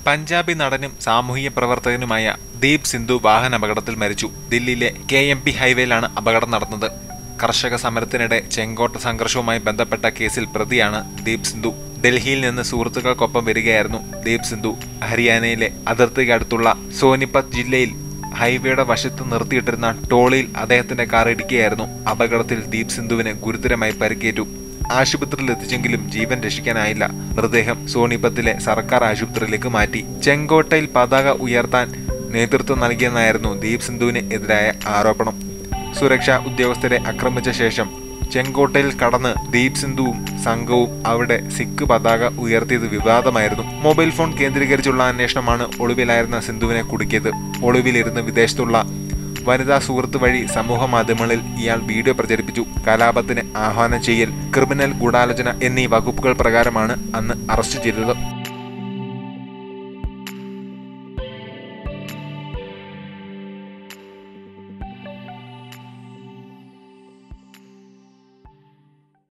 പഞ്ചാബി നടനും സാമൂഹിക പ്രവർത്തകനുമായ ദീപ് സിന്ധു വാഹനാപകടത്തിൽ മരിച്ചു ദില്ലിയിലെ കെ എം പി ഹൈവേയിലാണ് അപകടം നടന്നത് കർഷക സമരത്തിനിടെ ചെങ്കോട്ട സംഘർഷവുമായി ബന്ധപ്പെട്ട കേസിൽ പ്രതിയാണ് ദീപ് സിന്ധു ഡൽഹിയിൽ നിന്ന് സുഹൃത്തുക്കൾക്കൊപ്പം വരികയായിരുന്നു ദീപ് സിന്ധു ഹരിയാനയിലെ അതിർത്തിക്കടുത്തുള്ള സോനിപത് ജില്ലയിൽ ഹൈവേയുടെ വശത്ത് നിർത്തിയിട്ടിരുന്ന ടോളിയിൽ അദ്ദേഹത്തിന്റെ കാർ ഇടിക്കുകയായിരുന്നു അപകടത്തിൽ ദീപ് സിന്ധുവിന് ഗുരുതരമായി പരിക്കേറ്റു ആശുപത്രിയിൽ എത്തിച്ചെങ്കിലും ജീവൻ രക്ഷിക്കാനായില്ല മൃതദേഹം സോണിപത്തിലെ സർക്കാർ ആശുപത്രിയിലേക്ക് മാറ്റി ചെങ്കോട്ടയിൽ പതാക ഉയർത്താൻ നേതൃത്വം നൽകിയെന്നായിരുന്നു ദീപ് സിന്ധുവിന് എതിരായ ആരോപണം സുരക്ഷാ ഉദ്യോഗസ്ഥരെ ആക്രമിച്ച ശേഷം ചെങ്കോട്ടയിൽ കടന്ന് ദീപ് സിന്ധുവും സംഘവും അവിടെ സിഖ് പതാക ഉയർത്തിയത് വിവാദമായിരുന്നു മൊബൈൽ ഫോൺ കേന്ദ്രീകരിച്ചുള്ള അന്വേഷണമാണ് ഒളിവിലായിരുന്ന സിന്ധുവിനെ കുടുക്കിയത് ഒളിവിലിരുന്ന് വിദേശത്തുള്ള വനിതാ സുഹൃത്ത് വഴി സമൂഹ മാധ്യമങ്ങളിൽ ഇയാൾ വീഡിയോ പ്രചരിപ്പിച്ചു കലാപത്തിന് ആഹ്വാനം ചെയ്യൽ ക്രിമിനൽ ഗൂഢാലോചന എന്നീ വകുപ്പുകൾ പ്രകാരമാണ് അന്ന് അറസ്റ്റ് ചെയ്തത്